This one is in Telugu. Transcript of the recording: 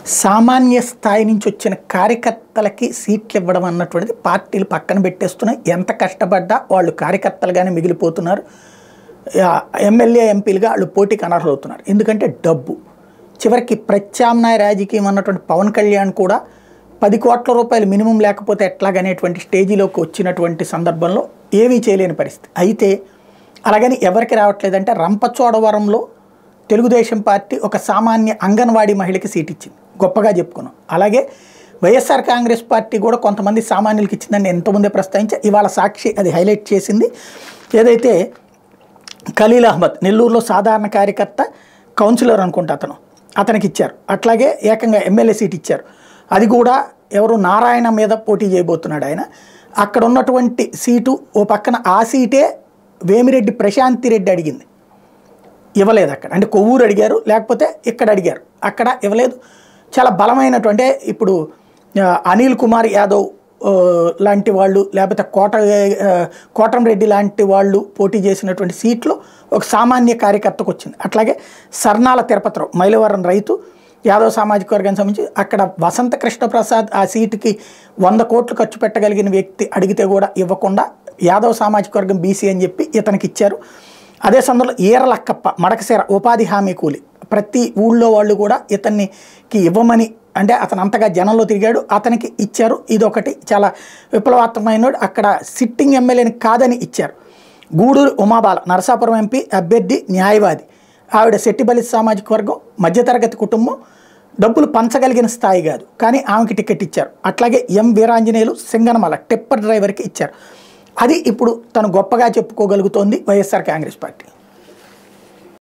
సామాన్య స్థాయి నుంచి వచ్చిన కార్యకర్తలకి సీట్లు ఇవ్వడం అన్నటువంటిది పార్టీలు పక్కన పెట్టేస్తున్నాయి ఎంత కష్టపడ్డా వాళ్ళు కార్యకర్తలుగానే మిగిలిపోతున్నారు ఆ, ఎమ్మెల్యే ఎంపీలుగా వాళ్ళు పోటీకి అనర్హులవుతున్నారు ఎందుకంటే డబ్బు చివరికి ప్రత్యామ్నాయ రాజకీయం అన్నటువంటి పవన్ కళ్యాణ్ కూడా పది కోట్ల రూపాయలు మినిమం లేకపోతే ఎట్లాగనేటువంటి స్టేజీలోకి వచ్చినటువంటి సందర్భంలో ఏమీ చేయలేని పరిస్థితి అయితే అలాగని ఎవరికి రావట్లేదంటే రంపచోడవరంలో తెలుగుదేశం పార్టీ ఒక సామాన్య అంగన్వాడీ మహిళకి సీట్ ఇచ్చింది గొప్పగా చెప్పుకున్నాం అలాగే వైఎస్ఆర్ కాంగ్రెస్ పార్టీ కూడా కొంతమంది సామాన్యులకి ఇచ్చిందని ఎంతోమంది ప్రస్తావించా ఇవాళ సాక్షి అది హైలైట్ చేసింది ఏదైతే ఖలీల్ అహ్మద్ నెల్లూరులో సాధారణ కార్యకర్త కౌన్సిలర్ అనుకుంటా అతను అతనికి ఇచ్చారు అట్లాగే ఏకంగా ఎమ్మెల్యే సీట్ ఇచ్చారు అది కూడా ఎవరు నారాయణ మీద పోటీ చేయబోతున్నాడు ఆయన అక్కడ ఉన్నటువంటి సీటు ఓ పక్కన ఆ సీటే వేమిరెడ్డి ప్రశాంతి రెడ్డి అడిగింది ఇవ్వలేదు అక్కడ అంటే కొవ్వూరు అడిగారు లేకపోతే ఇక్కడ అడిగారు అక్కడ ఇవ్వలేదు చాలా బలమైనటువంటి ఇప్పుడు ఆ, అనిల్ కుమార్ యాదవ్ ఆ, లాంటి వాళ్ళు లేకపోతే కోట ఆ, కోటంరెడ్డి లాంటి వాళ్ళు పోటీ చేసినటువంటి సీట్లో ఒక సామాన్య కార్యకర్తకు వచ్చింది అట్లాగే సర్నాల తిరుపతిరావు మైలవరం రైతు యాదవ్ సామాజిక వర్గానికి సంబంధించి అక్కడ వసంత కృష్ణప్రసాద్ ఆ సీటుకి వంద కోట్లు ఖర్చు పెట్టగలిగిన వ్యక్తి అడిగితే కూడా ఇవ్వకుండా యాదవ్ సామాజిక వర్గం బీసీ అని చెప్పి ఇతనికి ఇచ్చారు అదే సందర్భంలో ఈరలక్కప్ప మడకశీర ఉపాధి హామీ కూలి ప్రతి ఊళ్ళో వాళ్ళు కూడా ఇతనికి ఇవ్వమని అంటే అతను అంతగా జనంలో తిరిగాడు అతనికి ఇచ్చారు ఇదొకటి చాలా విప్లవాత్మకమైన అక్కడ సిట్టింగ్ ఎమ్మెల్యేని కాదని ఇచ్చారు గూడూరు ఉమాబాల నరసాపురం ఎంపీ అభ్యర్థి న్యాయవాది ఆవిడ శెట్టిబలి సామాజిక వర్గం మధ్యతరగతి కుటుంబం డబ్బులు పంచగలిగిన స్థాయి కాదు కానీ ఆమెకి టికెట్ ఇచ్చారు అట్లాగే ఎం వీరాంజనేయులు సింగనమల టిప్పర్ డ్రైవర్కి ఇచ్చారు అది ఇప్పుడు తను గొప్పగా చెప్పుకోగలుగుతోంది వైఎస్ఆర్ కాంగ్రెస్ పార్టీ